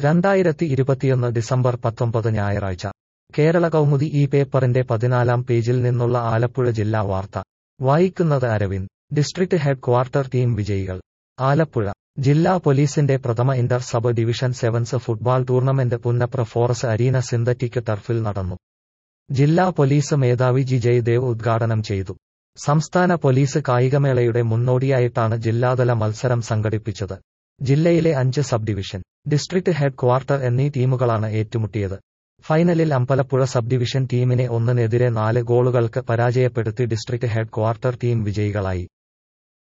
രണ്ടായിരത്തി ഇരുപത്തിയൊന്ന് ഡിസംബർ പത്തൊമ്പത് ഞായറാഴ്ച കേരള കൗമുദി ഈ പേപ്പറിന്റെ പതിനാലാം പേജിൽ നിന്നുള്ള ആലപ്പുഴ ജില്ലാ വാർത്ത വായിക്കുന്നത് Aravind district head quarter team വിജയികൾ ആലപ്പുഴ ജില്ലാ പോലീസിന്റെ പ്രഥമ inter sub division sevens football tournament Punnapra forest arena synthetic ടർഫിൽ നടന്നു ജില്ലാ പോലീസ് മേധാവി ജി ജയദേവ് ഉദ്ഘാടനം ചെയ്തു സംസ്ഥാന പോലീസ് കായികമേളയുടെ മുന്നോടിയായിട്ടാണ് ജില്ലാതല മത്സരം സംഘടിപ്പിച്ചത് ജില്ലയിലെ അഞ്ച് sub division district head quarter എന്നീ ടീമുകളാണ് ഏറ്റുമുട്ടിയത് ഫൈനലിൽ അമ്പലപ്പുഴ സബ് ഡിവിഷൻ ടീമിനെ ഒന്നിനെതിരെ നാല് ഗോളുകൾക്ക് പരാജയപ്പെടുത്തി ഡിസ്ട്രിക്ട് ഹെഡ് ക്വാർട്ടർ ടീം വിജയികളായി